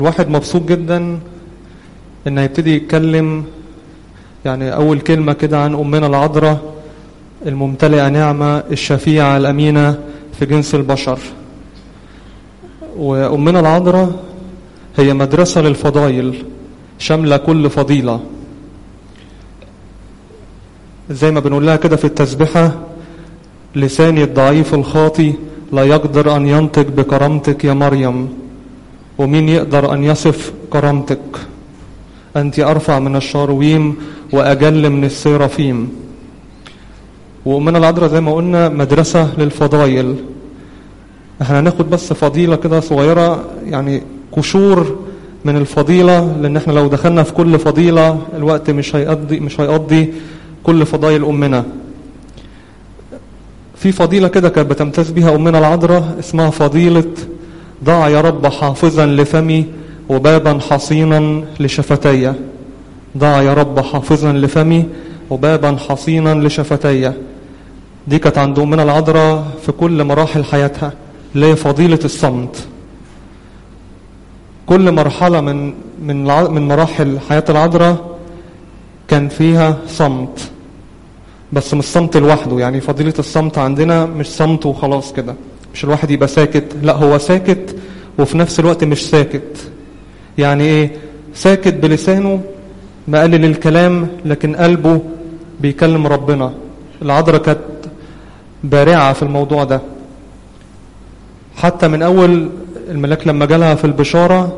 الواحد مبسوط جدا ان هيبتدي يتكلم يعني اول كلمة كده عن امنا العذراء الممتلئة نعمة الشفيعة الامينة في جنس البشر وامنا العذراء هي مدرسة للفضائل شاملة كل فضيلة زي ما بنقول لها كده في التسبحة لساني الضعيف الخاطي لا يقدر أن ينطق بكرامتك يا مريم ومين يقدر أن يصف كرامتك أنت أرفع من الشارويم وأجل من السيرافيم وأمنا العذراء زي ما قلنا مدرسة للفضائل احنا هناخد بس فضيلة كده صغيرة يعني قشور من الفضيلة لأن احنا لو دخلنا في كل فضيلة الوقت مش هيقضي مش هيقضي كل فضائل أمنا في فضيلة كده كانت بتمتاز بها أمنا العذراء اسمها فضيلة ضع يا رب حافظا لفمي وبابا حصينا لشفتي ضع يا رب حافظا لفمي وبابا حصينا لشفتي دي كانت عند أمنا العذراء في كل مراحل حياتها اللي هي فضيلة الصمت كل مرحلة من من من مراحل حياة العذراء كان فيها صمت بس مش صمت لوحده يعني فضيلة الصمت عندنا مش صمت وخلاص كده مش الواحد يبقى ساكت لا هو ساكت وفي نفس الوقت مش ساكت يعني ايه ساكت بلسانه مقلل الكلام لكن قلبه بيكلم ربنا العذراء كانت بارعة في الموضوع ده حتى من أول الملاك لما جالها في البشارة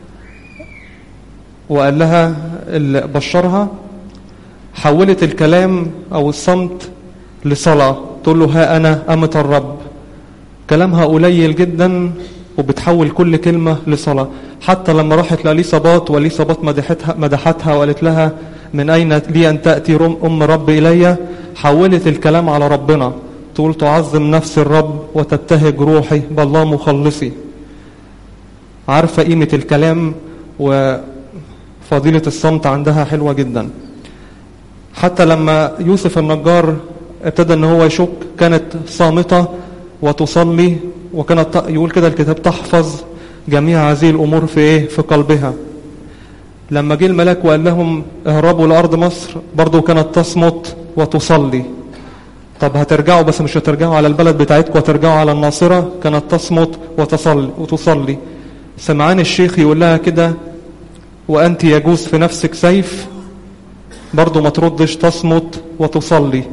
وقال لها اللي بشرها حولت الكلام أو الصمت لصلاة تقول له ها أنا أمة الرب كلامها قليل جدا وبتحول كل كلمة لصلاة حتى لما راحت لأليصابات وأليصابات مدحتها, مدحتها وقالت لها من أين لي أن تأتي أم رب إلي حولت الكلام على ربنا تقول تعظم نفس الرب وتبتهج روحي بالله مخلصي عارفة قيمة الكلام وفضيلة الصمت عندها حلوة جدا حتى لما يوسف النجار ابتدى ان هو يشك كانت صامتة وتصلي وكانت يقول كده الكتاب تحفظ جميع هذه الامور في ايه في قلبها لما جه الملاك وقال لهم اهربوا لارض مصر برضو كانت تصمت وتصلي طب هترجعوا بس مش هترجعوا على البلد بتاعتكم هترجعوا على الناصرة كانت تصمت وتصلي وتصلي سمعان الشيخ يقول لها كده وأنت يجوز في نفسك سيف برضو ما تردش تصمت وتصلي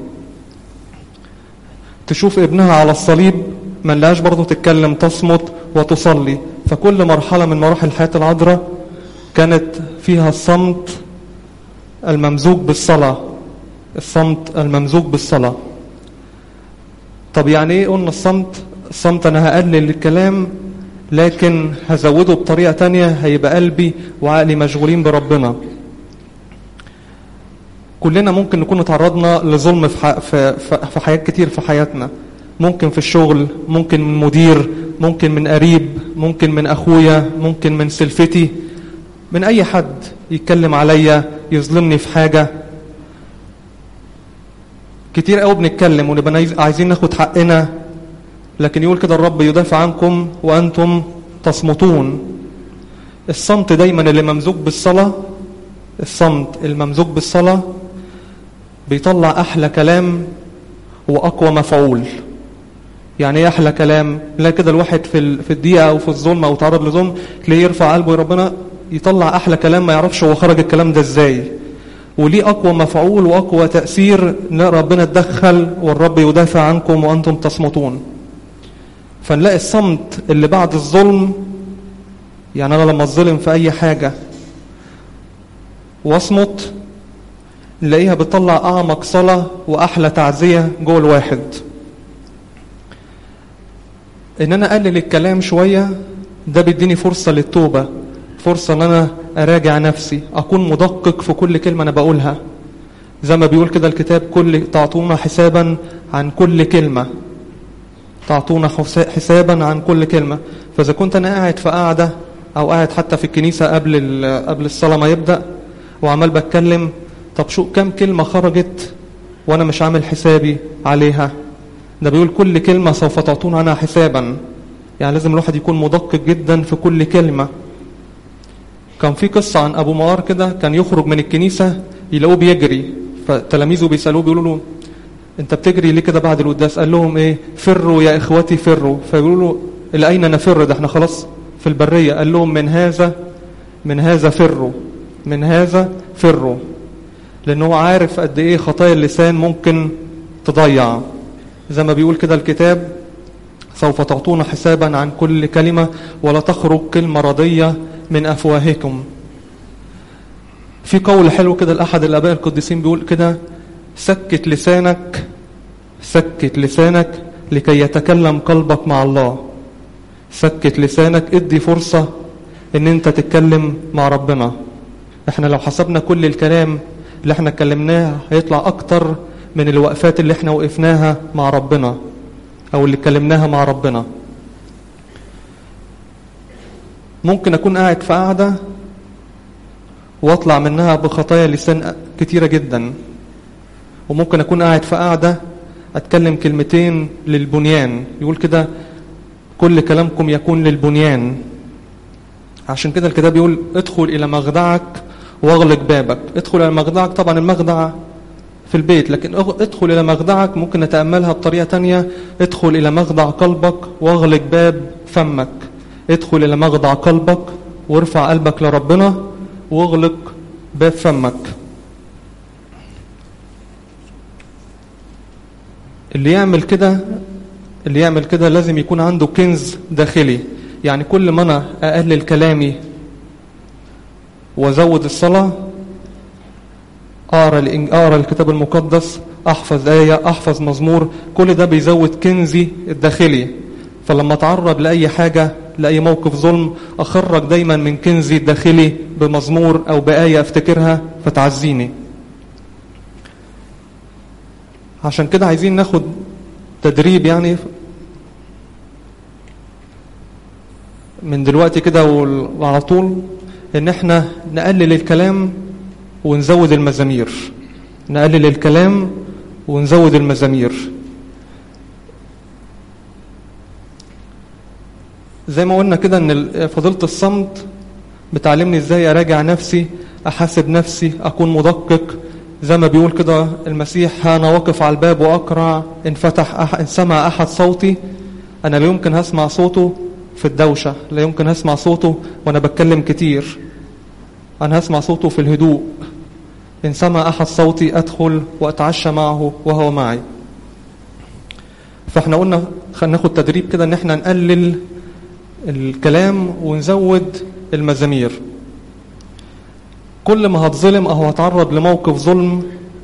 تشوف ابنها على الصليب ما لهاش برضو تتكلم تصمت وتصلي فكل مرحلة من مراحل حياة العذراء كانت فيها الصمت الممزوج بالصلاة الصمت الممزوج بالصلاة طب يعني ايه قلنا الصمت الصمت انا هقلل الكلام لكن هزوده بطريقة تانية هيبقى قلبي وعقلي مشغولين بربنا كلنا ممكن نكون تعرضنا لظلم في, في, في حياة كتير في حياتنا ممكن في الشغل ممكن من مدير ممكن من قريب ممكن من أخويا ممكن من سلفتي من أي حد يتكلم عليا يظلمني في حاجة كتير قوي بنتكلم ونبقى عايزين ناخد حقنا لكن يقول كده الرب يدافع عنكم وأنتم تصمتون الصمت دايما اللي ممزوج بالصلاة الصمت الممزوج بالصلاة بيطلع أحلى كلام وأقوى مفعول يعني ايه أحلى كلام لا كده الواحد في في الدقيقة أو في الظلم أو تعرض لظلم تلاقيه يرفع قلبه ربنا يطلع أحلى كلام ما يعرفش هو خرج الكلام ده إزاي وليه أقوى مفعول وأقوى تأثير لا ربنا اتدخل والرب يدافع عنكم وأنتم تصمتون فنلاقي الصمت اللي بعد الظلم يعني أنا لما الظلم في أي حاجة واصمت نلاقيها بتطلع أعمق صلاة وأحلى تعزية جوه الواحد إن أنا أقلل الكلام شوية ده بيديني فرصة للتوبة فرصة إن أنا أراجع نفسي أكون مدقق في كل كلمة أنا بقولها زي ما بيقول كده الكتاب كل تعطونا حسابا عن كل كلمة تعطونا حسابا عن كل كلمة فإذا كنت أنا قاعد في قاعدة أو قاعد حتى في الكنيسة قبل قبل الصلاة ما يبدأ وعمال بتكلم طب شو كم كلمة خرجت وأنا مش عامل حسابي عليها ده بيقول كل كلمة سوف تعطون عنها حسابا يعني لازم الواحد يكون مدقق جدا في كل كلمة كان في قصة عن أبو موار كده كان يخرج من الكنيسة يلاقوه بيجري فتلاميذه بيسألوه بيقولوا له أنت بتجري ليه كده بعد القداس قال لهم إيه فروا يا إخوتي فروا فيقولوا له إلى أين نفر ده احنا خلاص في البرية قال لهم من هذا من هذا فروا من هذا فروا لأنه هو عارف قد إيه خطايا اللسان ممكن تضيع زي ما بيقول كده الكتاب سوف تعطون حسابا عن كل كلمة ولا تخرج كلمة رضية من أفواهكم في قول حلو كده لأحد الآباء القديسين بيقول كده سكت لسانك سكت لسانك لكي يتكلم قلبك مع الله سكت لسانك ادي فرصة ان انت تتكلم مع ربنا احنا لو حسبنا كل الكلام اللي احنا اتكلمناه هيطلع اكتر من الوقفات اللي احنا وقفناها مع ربنا او اللي اتكلمناها مع ربنا ممكن اكون قاعد في قاعده واطلع منها بخطايا لسان كتيره جدا وممكن اكون قاعد في قاعده اتكلم كلمتين للبنيان يقول كده كل كلامكم يكون للبنيان عشان كده الكتاب يقول ادخل الى مخدعك واغلق بابك ادخل الى مخدعك طبعا المخدع في البيت لكن ادخل إلى مخدعك ممكن نتأملها بطريقة تانية ادخل إلى مخدع قلبك واغلق باب فمك ادخل إلى مخدع قلبك وارفع قلبك لربنا واغلق باب فمك اللي يعمل كده اللي يعمل كده لازم يكون عنده كنز داخلي يعني كل ما انا اقلل كلامي وازود الصلاه اقرا اقرا الكتاب المقدس احفظ ايه احفظ مزمور كل ده بيزود كنزي الداخلي فلما اتعرض لاي حاجه لاي موقف ظلم اخرج دايما من كنزي الداخلي بمزمور او بايه افتكرها فتعزيني عشان كده عايزين ناخد تدريب يعني من دلوقتي كده وعلى طول ان احنا نقلل الكلام ونزود المزامير نقلل الكلام ونزود المزامير زي ما قلنا كده ان فضيلة الصمت بتعلمني ازاي اراجع نفسي احاسب نفسي اكون مدقق زي ما بيقول كده المسيح ها انا واقف على الباب واقرع ان فتح أح ان سمع احد صوتي انا لا يمكن هسمع صوته في الدوشه لا يمكن هسمع صوته وانا بتكلم كتير انا هسمع صوته في الهدوء إن سمع أحد صوتي أدخل وأتعشى معه وهو معي فاحنا قلنا خلينا ناخد تدريب كده ان احنا نقلل الكلام ونزود المزامير كل ما هتظلم او هتعرض لموقف ظلم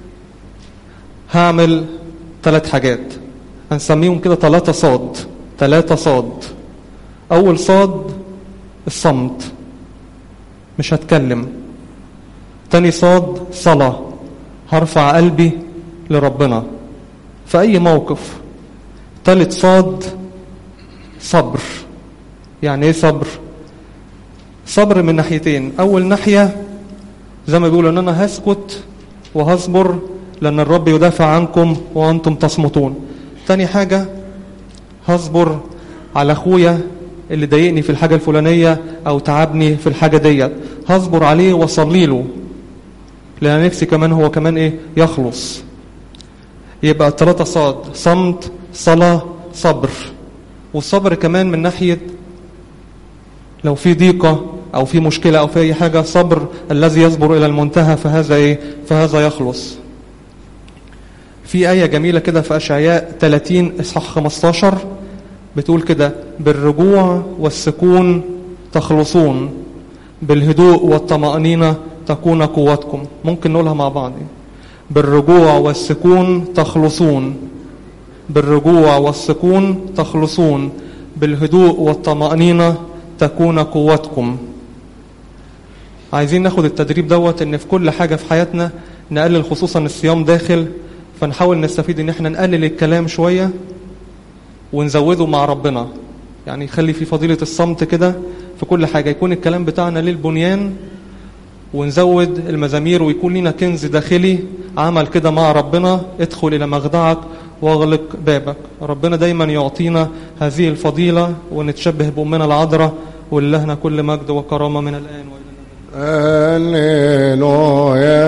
هعمل ثلاث حاجات هنسميهم كده ثلاثة صاد ثلاثة صاد أول صاد الصمت مش هتكلم تاني صاد صلاة هرفع قلبي لربنا في أي موقف تالت صاد صبر يعني ايه صبر صبر من ناحيتين أول ناحية زي ما بيقولوا ان انا هسكت وهصبر لأن الرب يدافع عنكم وأنتم تصمتون تاني حاجة هصبر على أخويا اللي ضايقني في الحاجة الفلانية أو تعبني في الحاجة ديت هصبر عليه وأصلي له لأن نفسي كمان هو كمان إيه يخلص يبقى ثلاثة صاد صمت صلاة صبر والصبر كمان من ناحية لو في ضيقة أو في مشكلة أو في أي حاجة صبر الذي يصبر إلى المنتهى فهذا إيه فهذا يخلص في آية جميلة كده في أشعياء 30 إصحاح 15 بتقول كده بالرجوع والسكون تخلصون بالهدوء والطمأنينة تكون قوتكم ممكن نقولها مع بعض بالرجوع والسكون تخلصون بالرجوع والسكون تخلصون بالهدوء والطمأنينة تكون قوتكم عايزين ناخد التدريب دوت ان في كل حاجة في حياتنا نقلل خصوصا الصيام داخل فنحاول نستفيد ان احنا نقلل الكلام شوية ونزوده مع ربنا يعني يخلي في فضيلة الصمت كده في كل حاجة يكون الكلام بتاعنا للبنيان ونزود المزامير ويكون لنا كنز داخلي عمل كده مع ربنا ادخل إلى مخدعك واغلق بابك ربنا دايما يعطينا هذه الفضيلة ونتشبه بأمنا العذراء وللهنا كل مجد وكرامة من الآن وإلى هللويا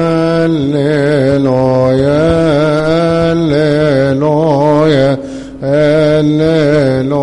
هللويا هللويا هللويا